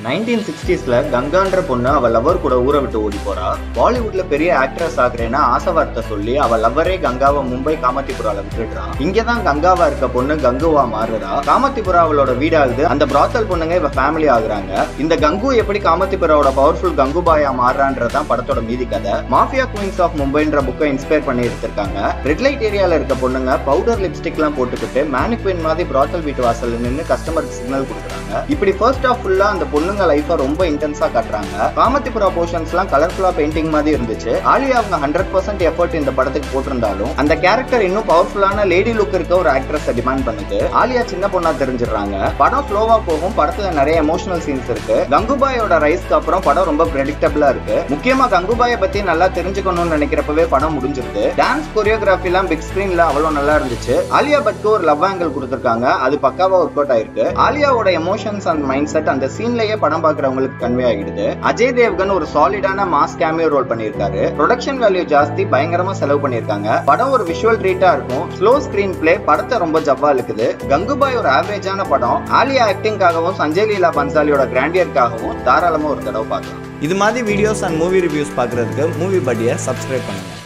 nineteen சிக்ஸ்டீஸ்ல கங்கான்ற பொண்ணு அவ lower கூட ஊரை விட்டு ஓடி போறா பாலிவுட்ல பெரிய ஆக்ட்ரஸ் ஆகுறேன்னா ஆசை வார்த்தை சொல்லி அவ லவ்வரே கங்காவை மும்பை காமத்திபுரால விட்டுடுறான் இங்கதான் கங்காவா இருக்க பொண்ணு கங்குவா மாறுறா காமத்திபுரா அவளோட வீடாகுது அந்த பிராத்தல் பொண்ணுங்க இவ ஃபேமிலி ஆகுறாங்க இந்த கங்கு எப்படி காமத்திபுராவோட பவர்ஃபுல் கங்குபாயா மாறுறான்றதான் படத்தோட மீதி கதை மாஃபியா குயின்ஸ் ஆஃப் மும்பைன்ற புக்கை இன்ஸ்பயர் பண்ணி எடுத்திருக்காங்க ரெட் லைட் ஏரியால இருக்க பொண்ணுங்க பவுடர் லிப்ஸ்டிக் எல்லாம் போட்டுக்கிட்டு மேனிக்வின் மாதிரி பிராத்தல் வீட்டு வாசல்ல நின்று கஸ்டமருக்கு சிக்னல் கொடுக்குறாங்க இப்படி ஃபர்ஸ்ட் ஆஃப் ஃபுல்லா அந்த பொண்ணுங்க லைஃபை ரொம்ப இன்டென்ஸா காட்டுறாங்க காமத்திபுரா போர்ஷன்ஸ் எல்லாம் கலர்ஃபுல்லா பெயிண்டிங் மாதிரி இருந்துச்சு ஆலியா அவங்க ஹண்ட்ரட் பர்சன்ட் எஃபர்ட் இந்த படத்துக்கு போட்டிருந்தாலும் அந்த கேரக்டர் இன்னும் பவர்ஃபுல்லான லேடி லுக் இருக்க ஒரு ஆக்ட்ரஸ் டிமாண்ட் பண்ணுது ஆலியா சின்ன பொண்ணா தெரிஞ்சிடுறாங்க படம் ஸ்லோவா போகும் படத்துல நிறைய எமோஷனல் சீன்ஸ் இருக்கு கங்குபாயோட ரைஸ்க்கு அப்புறம் படம் ரொம்ப ப்ரெடிக்டபிளா இருக்கு முக்கியமா கங்குபாயை பத்தி நல்லா தெரிஞ்சுக்கணும்னு நினைக்கிறப்பவே படம் முடிஞ்சிருது டான்ஸ் கொரியோகிராஃபி எல்லாம் பிக் ஸ்கிரீன்ல அவ்வளவு நல்லா இருந்துச்சு ஆலியா பட்க்கு ஒரு லவ் ஆங்கிள் கொடுத்திருக்காங்க அது பக்காவா ஒர்க் அவுட் ஆயிருக்கு ஆலியாவோட எமோஷன்ஸ் அண்ட் மைண்ட் செட் அந்த சீன்லயே படம் பாக்குறவங்களுக்கு கன்வே ஆகிடுது அஜய் தேவ்கன் ஒரு சாலிடான மாஸ் கேமியோ ரோல் பண்ணியிருக்காரு ப்ரொடக்ஷன் வேல்யூ ஜாஸ்தி பயங்கரமா செலவு பண்ணியிருக்காங்க படம் ஒரு விஷுவல் ட்ரீட்டா இருக்கும் ஸ்லோ ஸ்கிரீன் பிளே படத்தை ரொம்ப ஜவ்வா இருக்குது கங்குபாய் ஒரு ஆவரேஜான படம் ஆலியா ஆக்டிங்காகவும் சஞ்சய் லீலா பன்சாலியோட கிராண்டியருக்காகவும் தாராளமா ஒரு தடவை பார்க்கலாம் இது மாதிரி வீடியோஸ் அண்ட் மூவி ரிவ்யூஸ் பார்க்குறதுக்கு மூவி படியை சப்ஸ்கிரைப் பண்ணுங்கள்